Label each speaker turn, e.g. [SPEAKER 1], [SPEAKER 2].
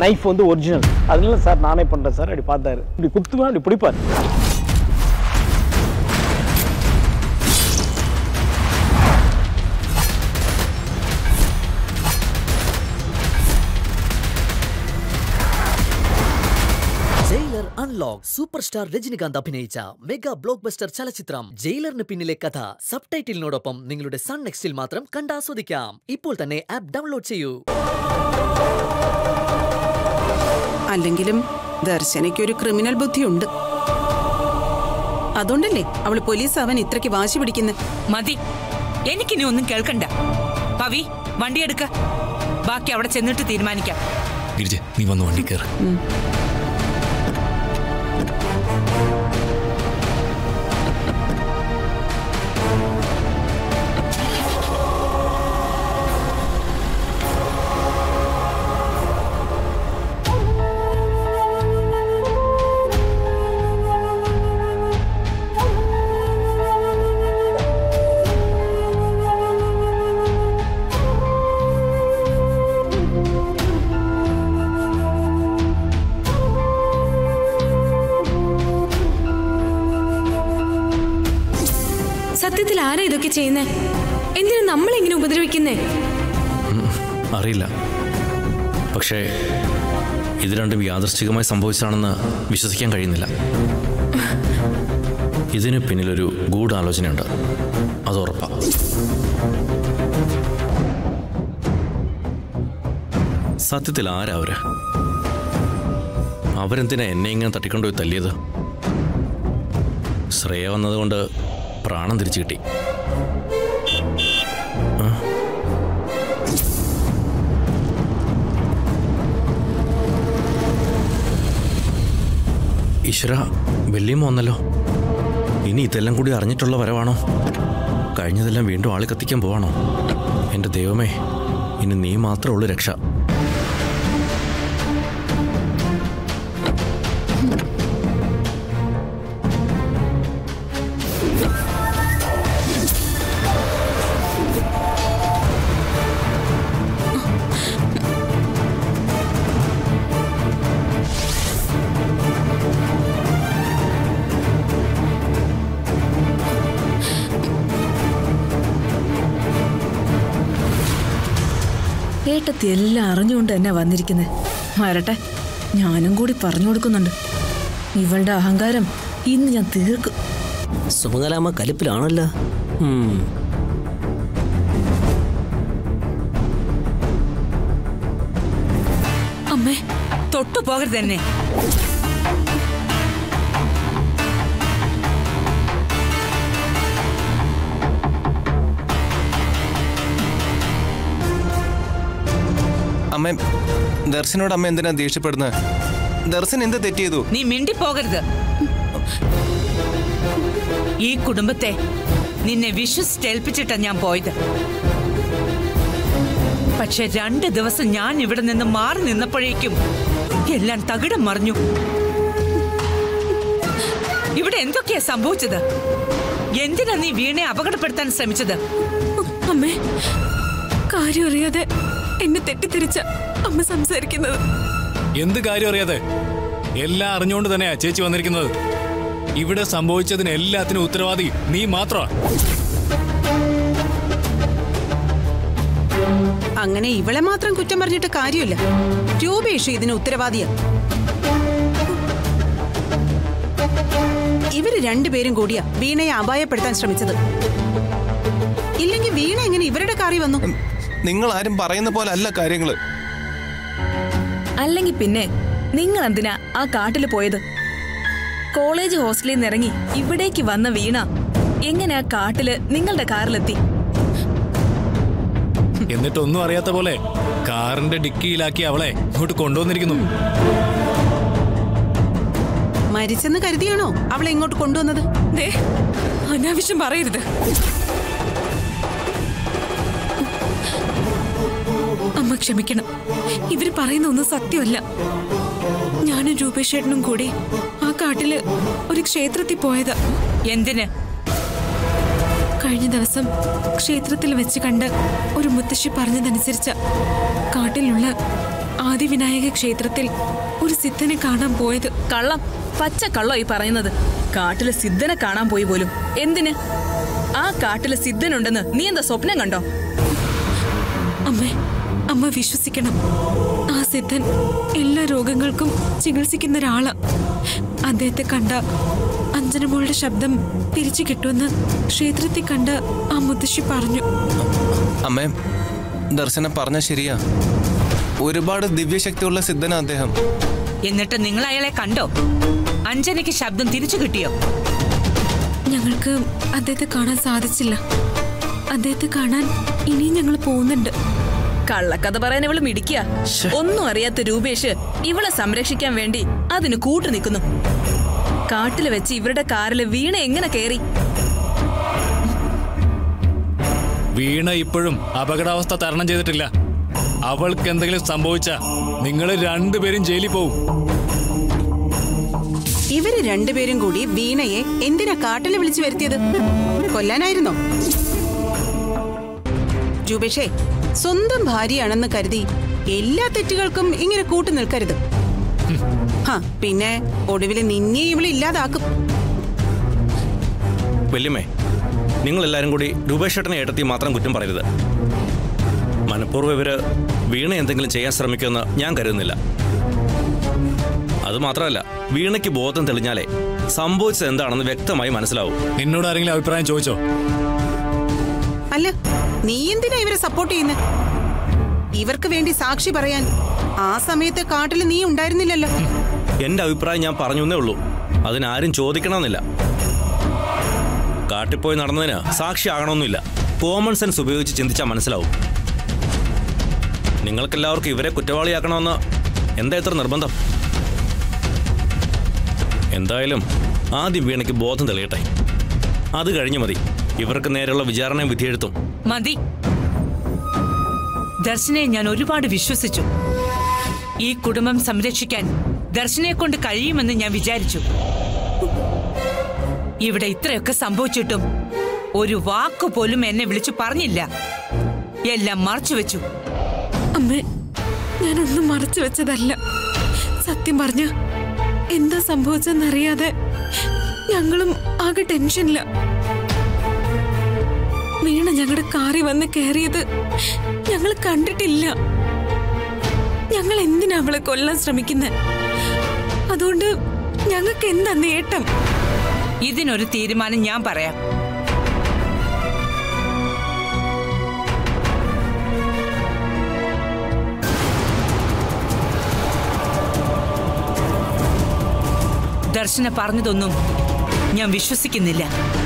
[SPEAKER 1] Knife வந்து original அதனால sir நானே பண்ணுறேன் சார் அப்படி பார்த்தாரு இப்படி குத்துவேன் அப்படி பிடிப்பார்
[SPEAKER 2] Jailer unlock super star Rajinikanth അഭിനയിച്ച മെഗാ ബ്ലോക്ക് ബസ്റ്റർ ചലച്ചിത്രം ജയിലറിന് പിന്നിലെ കഥ സബ് ടൈറ്റിലിനോടൊപ്പം നിങ്ങളുടെ സൺ നെക്സ്റ്റിൽ മാത്രം കണ്ടാസ്വദിക്കാം ഇപ്പോൾ തന്നെ ആപ്പ് ഡൗൺലോഡ് ചെയ്യൂ
[SPEAKER 3] അല്ലെങ്കിലും ദർശനയ്ക്ക് ഒരു ക്രിമിനൽ ബുദ്ധിയുണ്ട് അതുകൊണ്ടല്ലേ അവള് പോലീസ് അവൻ ഇത്രയ്ക്ക് വാശി പിടിക്കുന്നത്
[SPEAKER 4] മതി എനിക്കിനി ഒന്നും കേൾക്കണ്ട പവി വണ്ടി എടുക്ക ബാക്കി അവിടെ ചെന്നിട്ട് തീരുമാനിക്കാം
[SPEAKER 5] ഗിരിജ നീ വന്ന് വണ്ടി കയറ്
[SPEAKER 6] സത്യത്തിൽ ആരാ ഇതൊക്കെ ചെയ്യുന്നേ എന്തിനാ നമ്മളെങ്ങനെ ഉപദ്രവിക്കുന്നേ
[SPEAKER 5] അറിയില്ല പക്ഷേ ഇത് രണ്ടും യാദൃശ്ചികമായി സംഭവിച്ചതാണെന്ന് വിശ്വസിക്കാൻ കഴിയുന്നില്ല ഇതിന് പിന്നിലൊരു ഗൂഢാലോചനയുണ്ട് അത് ഉറപ്പാ സത്യത്തിൽ ആരാ അവര് അവരെന്തിനാ എന്നെ ഇങ്ങനെ തട്ടിക്കൊണ്ടുപോയി തല്ലിയത് ശ്രേയ വന്നതുകൊണ്ട് പ്രാണം തിരിച്ചു കിട്ടി ഈശ്വര വെള്ളിയമ്മ വന്നല്ലോ ഇനി ഇതെല്ലാം കൂടി അറിഞ്ഞിട്ടുള്ള വരവാണോ കഴിഞ്ഞതെല്ലാം വീണ്ടും ആളി കത്തിക്കാൻ പോവാണോ എൻ്റെ ദൈവമേ ഇനി നീ മാത്രമേ ഉള്ളൂ രക്ഷ
[SPEAKER 7] ഏട്ടത്തി എല്ലാം അറിഞ്ഞുകൊണ്ട് തന്നെ വന്നിരിക്കുന്നത് വരട്ടെ ഞാനും കൂടി പറഞ്ഞു കൊടുക്കുന്നുണ്ട് ഇവളുടെ അഹങ്കാരം ഇന്ന് ഞാൻ തീർക്കും
[SPEAKER 2] സുമകലാമ കലിപ്പിലാണല്ലോ ഉം.
[SPEAKER 4] അമ്മേ തൊട്ടു പോകരുത് തന്നെ
[SPEAKER 8] അമ്മ ദർശനോട് അമ്മ എന്തിനാ ദേഷ്യപ്പെടുന്നത് ദർശൻ എന്ത് തെറ്റ് ചെയ്തു
[SPEAKER 4] നീ മിണ്ടി പോകരുത് ഈ കുടുംബത്തെ നിന്നെ വിശ്വസിച്ചേൽപ്പിച്ചിട്ടാ ഞാൻ പോയത് പക്ഷെ രണ്ട് ദിവസം ഞാൻ ഇവിടെ നിന്ന് മാറി നിന്നപ്പോഴേക്കും എല്ലാം തകിടം മറിഞ്ഞു ഇവിടെ എന്തൊക്കെയാ സംഭവിച്ചത് എന്തിനാ നീ വീണെ അപകടപ്പെടുത്താൻ ശ്രമിച്ചത്
[SPEAKER 6] അമ്മേ കാര്യം അറിയാതെ എന്നെ തെറ്റിദ്ധരിച്ച അമ്മ സംസാരിക്കുന്നത്
[SPEAKER 5] എന്ത് കാര്യം അറിയാതെ എല്ലാം അറിഞ്ഞുകൊണ്ട് തന്നെയാ ചേച്ചി വന്നിരിക്കുന്നത് ഇവിടെ സംഭവിച്ചതിന് എല്ലാത്തിനും ഉത്തരവാദി നീ മാത്രമാ
[SPEAKER 3] അങ്ങനെ ഇവളെ മാത്രം കുറ്റം പറഞ്ഞിട്ട് കാര്യമില്ല രൂപേഷ് ഇതിന് ഉത്തരവാദിയാ ഇവര് രണ്ടുപേരും കൂടിയാ വീണയെ അപായപ്പെടുത്താൻ ശ്രമിച്ചത് ഇല്ലെങ്കിൽ വീണ എങ്ങനെ ഇവരുടെ കാറി വന്നു
[SPEAKER 8] നിങ്ങൾ ആരും പറയുന്ന പോലെ അല്ല കാര്യങ്ങള്
[SPEAKER 7] അല്ലെങ്കിൽ പിന്നെ നിങ്ങൾ എന്തിനാ ആ കാട്ടിൽ പോയത് കോളേജ് ഹോസ്റ്റലിൽ നിന്ന് ഇറങ്ങി ഇവിടേക്ക് വന്ന വീണ എങ്ങനെ ആ കാട്ടില് നിങ്ങളുടെ കാറിലെത്തി
[SPEAKER 5] എന്നിട്ടൊന്നും അറിയാത്ത പോലെ കാറിന്റെ ഡിക്കിയിലാക്കി അവളെ ഇങ്ങോട്ട് കൊണ്ടുവന്നിരിക്കുന്നു
[SPEAKER 3] മരിച്ചെന്ന് കരുതിയാണോ അവളെ ഇങ്ങോട്ട് കൊണ്ടുവന്നത്
[SPEAKER 6] ദേ, അനാവശ്യം പറയരുത് അമ്മ ക്ഷമിക്കണം ഇവര് പറയുന്ന ഒന്നും സത്യമല്ല ഞാനും രൂപേഷേട്ടനും കൂടി ആ കാട്ടില് ഒരു ക്ഷേത്രത്തിൽ പോയത്
[SPEAKER 4] എന്തിന്
[SPEAKER 6] കഴിഞ്ഞ ദിവസം ക്ഷേത്രത്തിൽ വെച്ച് കണ്ട് ഒരു മുത്തശ്ശി പറഞ്ഞതനുസരിച്ച് കാട്ടിലുള്ള ആദിവിനായക ക്ഷേത്രത്തിൽ ഒരു സിദ്ധനെ കാണാൻ പോയത്
[SPEAKER 7] കള്ളം പച്ച കള്ളം ഈ പറയുന്നത് കാട്ടിലെ സിദ്ധനെ കാണാൻ പോയി പോലും എന്തിന് ആ കാട്ടിലെ സിദ്ധനുണ്ടെന്ന് നീ എന്താ സ്വപ്നം കണ്ടോ
[SPEAKER 6] അമ്മേ അമ്മ വിശ്വസിക്കണം ആ സിദ്ധൻ എല്ലാ രോഗങ്ങൾക്കും ചികിത്സിക്കുന്ന ഒരാളാ അദ്ദേഹത്തെ കണ്ട അഞ്ജനമോളുടെ ശബ്ദം തിരിച്ചു കിട്ടുമെന്ന് ക്ഷേത്രത്തിൽ കണ്ട ആ മുത്തശ്ശി പറഞ്ഞു
[SPEAKER 8] അമ്മേ ദർശന പറഞ്ഞ ശരിയാ ഒരുപാട് ദിവ്യശക്തിയുള്ള സിദ്ധനാ അദ്ദേഹം
[SPEAKER 4] എന്നിട്ട് നിങ്ങൾ അയാളെ കണ്ടോ അഞ്ജനയ്ക്ക് ശബ്ദം തിരിച്ചു കിട്ടിയോ
[SPEAKER 6] ഞങ്ങൾക്ക് അദ്ദേഹത്തെ കാണാൻ സാധിച്ചില്ല അദ്ദേഹത്തെ കാണാൻ ഇനിയും ഞങ്ങൾ പോകുന്നുണ്ട്
[SPEAKER 7] കള്ളക്കഥ പറയാൻ ഇവള് മിടിക്കുക ഒന്നും അറിയാത്ത രൂപേഷ് ഇവളെ സംരക്ഷിക്കാൻ വേണ്ടി അതിന് കൂട്ടു നിൽക്കുന്നു കാട്ടിൽ വെച്ച് ഇവരുടെ കാറിൽ വീണ എങ്ങനെ കയറി
[SPEAKER 9] വീണ ഇപ്പോഴും അപകടാവസ്ഥ തരണം ചെയ്തിട്ടില്ല അവൾക്ക് എന്തെങ്കിലും സംഭവിച്ച നിങ്ങൾ രണ്ടുപേരും ജയിലിൽ പോവും
[SPEAKER 3] ഇവര് രണ്ടുപേരും കൂടി വീണയെ എന്തിനാ കാട്ടിൽ വിളിച്ചു വരുത്തിയത് കൊല്ലാനായിരുന്നോ ജൂബേഷേ സ്വന്തം ഭാര്യയാണെന്ന് കരുതി എല്ലാ തെറ്റുകൾക്കും ഇങ്ങനെ കൂട്ടു നിൽക്കരുത് ഹാ പിന്നെ ഒടുവില് നിന്നെ ഇവളെ ഇല്ലാതാക്കും
[SPEAKER 5] വല്യമ്മേ നിങ്ങൾ എല്ലാവരും കൂടി രൂപേഷേട്ടനെ ഏട്ടത്തി മാത്രം കുറ്റം പറയരുത് മനഃപൂർവ്വം ഇവര് വീണ എന്തെങ്കിലും ചെയ്യാൻ ശ്രമിക്കുമെന്ന് ഞാൻ കരുതുന്നില്ല അത് മാത്രമല്ല വീണയ്ക്ക് ബോധം തെളിഞ്ഞാലേ സംഭവിച്ചത് എന്താണെന്ന് വ്യക്തമായി മനസ്സിലാവും
[SPEAKER 9] നിന്നോട് ആരെങ്കിലും അഭിപ്രായം ചോദിച്ചോ
[SPEAKER 3] അല്ല നീ എന്തിനാ ഇവരെ സപ്പോർട്ട് ചെയ്യുന്നത് ഇവർക്ക് വേണ്ടി സാക്ഷി പറയാൻ ആ സമയത്ത് കാട്ടിൽ നീ ഉണ്ടായിരുന്നില്ലല്ലോ
[SPEAKER 5] എന്റെ അഭിപ്രായം ഞാൻ പറഞ്ഞു എന്നേ ഉള്ളൂ അതിനാരും ചോദിക്കണമെന്നില്ല കാട്ടിപ്പോയി നടന്നതിന് സാക്ഷിയാകണമെന്നില്ല കോമൺ സെൻസ് ഉപയോഗിച്ച് ചിന്തിച്ചാൽ മനസ്സിലാവും നിങ്ങൾക്കെല്ലാവർക്കും ഇവരെ കുറ്റവാളിയാക്കണമെന്ന് എന്താ ഇത്ര നിർബന്ധം എന്തായാലും ആദ്യം വീണയ്ക്ക് ബോധം തെളിയട്ടെ അത് കഴിഞ്ഞു മതി ഇവർക്ക് നേരെയുള്ള വിചാരണയും വിധിയെഴുത്തും
[SPEAKER 4] മതി ദർശനെ ഞാൻ ഒരുപാട് വിശ്വസിച്ചു ഈ കുടുംബം സംരക്ഷിക്കാൻ ദർശനെ കൊണ്ട് കഴിയുമെന്ന് ഞാൻ വിചാരിച്ചു ഇവിടെ ഇത്രയൊക്കെ സംഭവിച്ചിട്ടും ഒരു വാക്കു പോലും എന്നെ വിളിച്ചു പറഞ്ഞില്ല എല്ലാം മറച്ചു വെച്ചു
[SPEAKER 6] അമ്മേ ഞാനൊന്നും മറച്ചു വെച്ചതല്ല സത്യം പറഞ്ഞ എന്താ സംഭവിച്ചെന്നറിയാതെ ഞങ്ങളും ആകെ ടെൻഷനില്ല വീണ ഞങ്ങളുടെ കാറി വന്ന് കയറിയത് ഞങ്ങൾ കണ്ടിട്ടില്ല ഞങ്ങൾ എന്തിനാ അവളെ കൊല്ലാൻ ശ്രമിക്കുന്നത് അതുകൊണ്ട് ഞങ്ങൾക്ക് എന്താ നേട്ടം
[SPEAKER 4] ഇതിനൊരു തീരുമാനം ഞാൻ പറയാം ദർശന പറഞ്ഞതൊന്നും ഞാൻ വിശ്വസിക്കുന്നില്ല